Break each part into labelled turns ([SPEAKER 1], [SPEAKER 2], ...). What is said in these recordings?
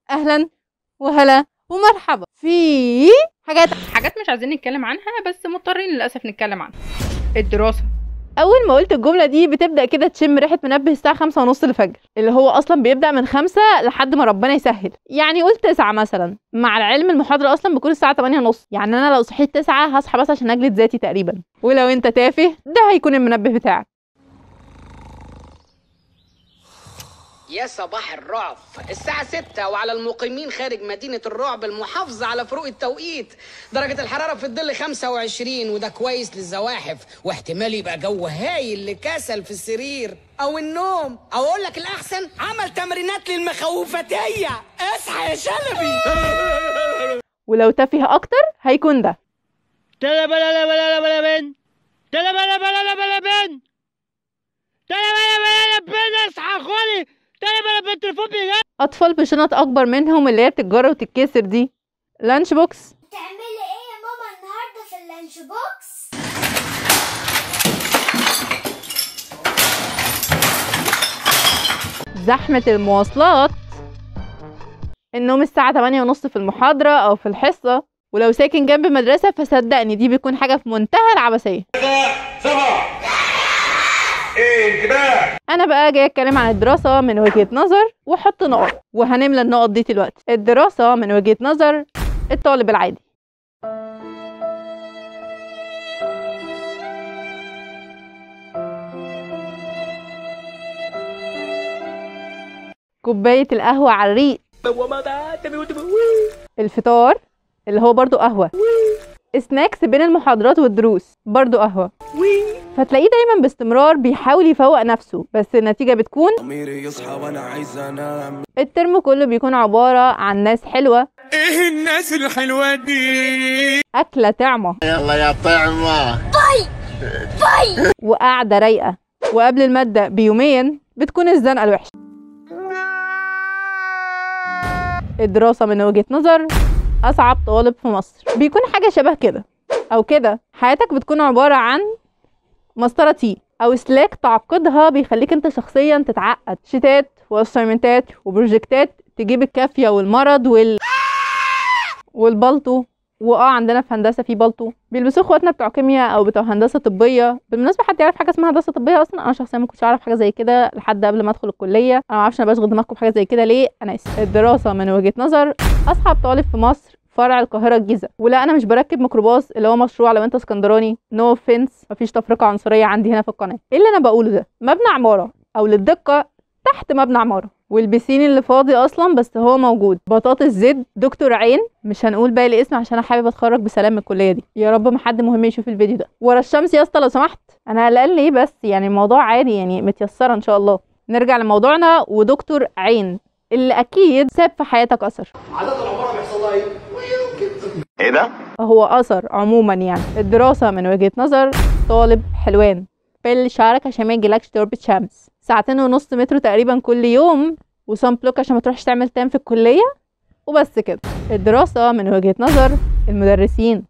[SPEAKER 1] اهلا وهلا ومرحبا في حاجات
[SPEAKER 2] حاجات مش عايزين نتكلم عنها بس مضطرين للاسف نتكلم عنها الدراسه
[SPEAKER 1] اول ما قلت الجمله دي بتبدا كده تشم ريحه منبه الساعه خمسة ونص الفجر اللي هو اصلا بيبدا من خمسة لحد ما ربنا يسهل يعني قول تسعة مثلا مع العلم المحاضره اصلا بتكون الساعه 8 ونص يعني انا لو صحيت تسعة هصحى بس عشان اجلد ذاتي تقريبا ولو انت تافه ده هيكون المنبه بتاعك
[SPEAKER 3] يا صباح الرعب الساعة ستة وعلى المقيمين خارج مدينة الرعب المحافظة على فروق التوقيت درجة الحرارة في الظل 25 وده كويس للزواحف واحتمال يبقى جو هايل لكسل في السرير أو النوم أو أقول لك الأحسن عمل تمرينات للمخوفتية اصحى يا شلبي
[SPEAKER 1] ولو تافه اكتر هيكون ده
[SPEAKER 4] تلا بلا لا بلا لا بلا بن تلا بلا بلا لا بلا بن تلا بلا بلا لا بن اصحى خولي تلا بلا بلا التليفون بيجي
[SPEAKER 1] اطفال بشنط اكبر منهم اللي هي بتتجر وتتكسر دي لانش بوكس
[SPEAKER 5] تعملي ايه يا ماما النهارده في اللانش بوكس
[SPEAKER 1] زحمة المواصلات النوم الساعة 8 ونص في المحاضرة أو في الحصة ولو ساكن جنب مدرسة فصدقني دي بتكون حاجة في منتهى العبثية أنا بقى جاي أتكلم عن الدراسة من وجهة نظر وأحط نقط وهنملى النقط دي دلوقتي الدراسة من وجهة نظر الطالب العادي كوباية القهوة على الريق الفطار اللي هو برضو قهوة سناكس بين المحاضرات والدروس برضو قهوة فتلاقيه دايما باستمرار بيحاول يفوق نفسه بس النتيجة بتكون
[SPEAKER 6] ضميري يصحى وانا عايز انام
[SPEAKER 1] الترم كله بيكون عبارة عن ناس حلوة
[SPEAKER 6] ايه الناس الحلوه دي
[SPEAKER 1] أكلة طعمة
[SPEAKER 6] يلا يا طعمه
[SPEAKER 1] وقاعدة رايقة وقبل المادة بيومين بتكون الزنقة الوحشة الدراسة من وجهة نظر أصعب طالب في مصر بيكون حاجة شبه كده أو كده حياتك بتكون عبارة عن مسطرة تي أو سلاك تعقدها بيخليك أنت شخصيا تتعقد شتات وأسايمنتات وبروجكتات تجيب الكافية والمرض وال والبلطو واه عندنا في هندسه في بلطو بيلبسوه اخواتنا بتوع كيمياء او بتوع هندسه طبيه بالمناسبه حد يعرف حاجه اسمها هندسه طبيه اصلا انا شخصيا ما كنتش اعرف حاجه زي كده لحد قبل ما ادخل الكليه انا ما اعرفش انا بشغل دماغكم بحاجه زي كده ليه انا اسف الدراسه من وجهه نظر اصعب طالب في مصر فرع القاهره الجيزه ولا انا مش بركب ميكروباص اللي هو مشروع لو انت اسكندراني نو no اوفنس مفيش تفرقه عنصريه عندي هنا في القناه ايه اللي انا بقوله ده مبنى عماره او للدقه تحت مبنى عماره والبسين اللي فاضي اصلا بس هو موجود بطاطس زد دكتور عين مش هنقول باقي الاسم عشان انا حابب اتخرج بسلام من الكليه دي يا رب ما حد مهم يشوف الفيديو ده ورا الشمس يا اسطى لو سمحت انا قلقان ليه بس يعني الموضوع عادي يعني متيسره ان شاء الله نرجع لموضوعنا ودكتور عين اللي اكيد ساب في حياتك اثر
[SPEAKER 7] ايه ده؟
[SPEAKER 1] هو اثر عموما يعني الدراسه من وجهه نظر طالب حلوان بيل شعرك عشان ما يجيلكش ضربة شمس ساعتين ونص مترو تقريبا كل يوم وصن بلوك عشان ما تروحش تعمل تام في الكلية وبس كده الدراسة من وجهة نظر المدرسين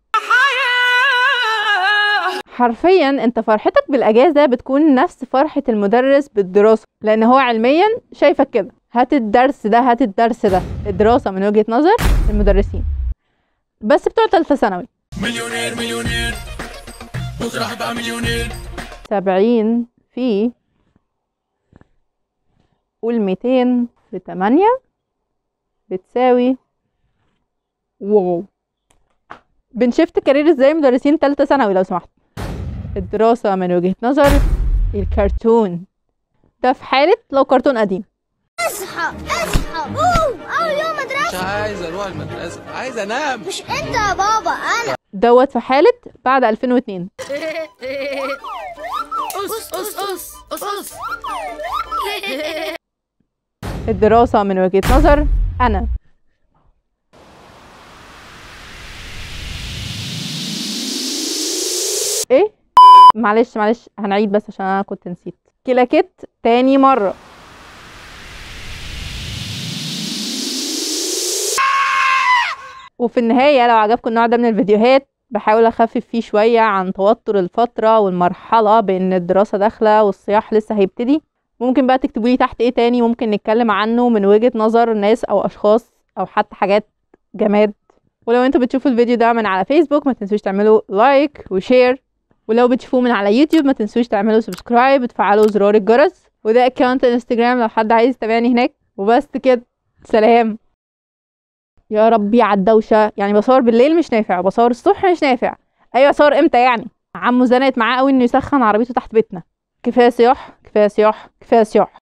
[SPEAKER 1] حرفيا انت فرحتك بالاجازة بتكون نفس فرحة المدرس بالدراسة لان هو علميا شايفك كده هات الدرس ده هات الدرس ده الدراسة من وجهة نظر المدرسين بس بتوع تالتة ثانوي
[SPEAKER 6] مليونير مليونير بكره هبقى مليونير
[SPEAKER 1] سبعين في قول ميتين في تمانية بتساوي واو بنشفت كارير ازاي مدرسين تالتة ثانوي لو سمحت الدراسة من وجهة نظر الكرتون ده في حالة لو كرتون قديم
[SPEAKER 5] اصحى اصحى اوه اول يوم
[SPEAKER 6] مش
[SPEAKER 5] مدرسه
[SPEAKER 6] عايز اروح المدرسه عايز انام
[SPEAKER 5] مش انت يا بابا انا
[SPEAKER 1] دوت في حالة بعد 2002
[SPEAKER 2] أس أس أس أس أس
[SPEAKER 1] الدراسة من وجهة نظر أنا إيه؟ معلش معلش هنعيد بس عشان أنا كنت نسيت كلاكيت تاني مرة وفي النهاية لو عجبكم النوع ده من الفيديوهات بحاول أخفف فيه شوية عن توتر الفترة والمرحلة بإن الدراسة داخلة والصياح لسه هيبتدي ممكن بقى تكتبوا لي تحت ايه تاني ممكن نتكلم عنه من وجهة نظر ناس او اشخاص او حتى حاجات جماد ولو انتوا بتشوفوا الفيديو ده من على فيسبوك ما تنسوش تعملوا لايك وشير ولو بتشوفوه من على يوتيوب ما تنسوش تعملوا سبسكرايب وتفعلوا زرار الجرس وده اكونت انستجرام لو حد عايز يتابعني هناك وبس كده سلام يا ربي على الدوشه يعني بصور بالليل مش نافع وبصور الصبح مش نافع ايوه صور امتى يعني عمو زنقت معاه قوي انه يسخن عربيته تحت بيتنا كفايه صياح كفايه صياح كفايه صياح